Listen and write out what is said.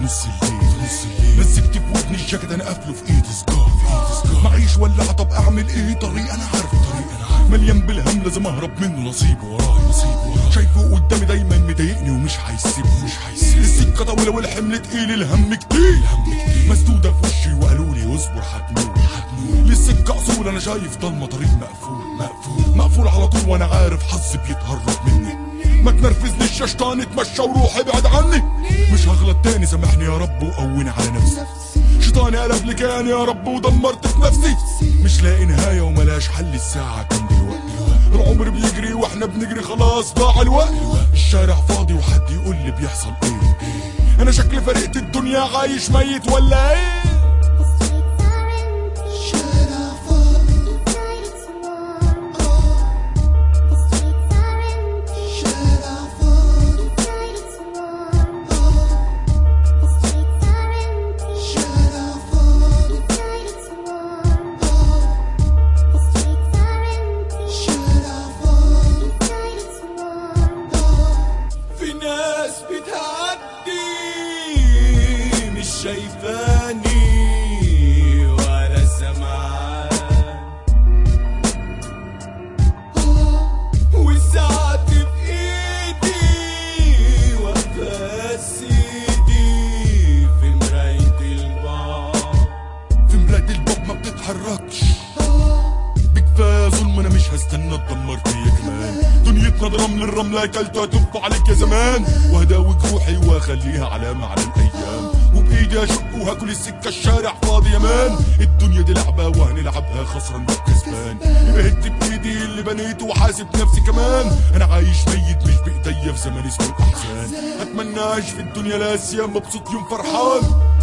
نص الليل في نص الليل مسكت في ودني الجاكيت انا قافله في ايدي سجار في ايدي سجار معيش ولا طب اعمل ايه طريق انا عارف طريق انا عارف مليان بالهم لازم اهرب منه نصيبه ورايا نصيبه ورايا شايفه قدامي دايما مضايقني ومش هيسيبه مش هيسيبه السكه طويله والحمل تقيل الهم كتير الهم كتير مسدوده في وشي وقالوا لي اصبر هتنول هتنول للسكه اصول انا شايف ضلمه طريق مقفول مقفول مقفول على طول وانا عارف حظي بيتهرب مني ما تنرفزنيش يا شيطان اتمشى وروح ابعد عني مش هغلط تاني سامحني يا رب وقوني على نفسي شيطاني قلب لي كياني يا رب ودمرت في نفسي مش لاقي نهايه وملاش حل الساعه كام دلوقتي العمر بيجري واحنا بنجري خلاص ضاع الوقت الشارع فاضي وحد يقول لي بيحصل ايه انا شكلي فرقت الدنيا عايش ميت ولا ايه Should I fall inside it's warm? The streets are empty. Should I fall inside it's warm? The streets are empty. Should I fall inside it's warm? The streets are empty. Should I fall inside it's warm? في ناس بتعدي مش شايفاني ولا سمعان والساعات في ايدي واقفة سيدي في مراية الباب في مراية الباب ما بتتحركش بكفاية ظلم انا مش هستنى اتدمر فيا كمان دنيتنا ده رمل الرملة اكلته هتف عليك يا زمان وهداوي جروحي واخليها علامة على الايام وبايدي اشق وهاكل السكة الشارع فاضي يا مان الدنيا دي لعبة وهنلعبها خسران ده كسبان بهد بايدي اللي بنيته وحاسب نفسي كمان انا عايش ميت مش بايديا في زمن اسمه الاحزان اتمناش في الدنيا لا يوم مبسوط يوم فرحان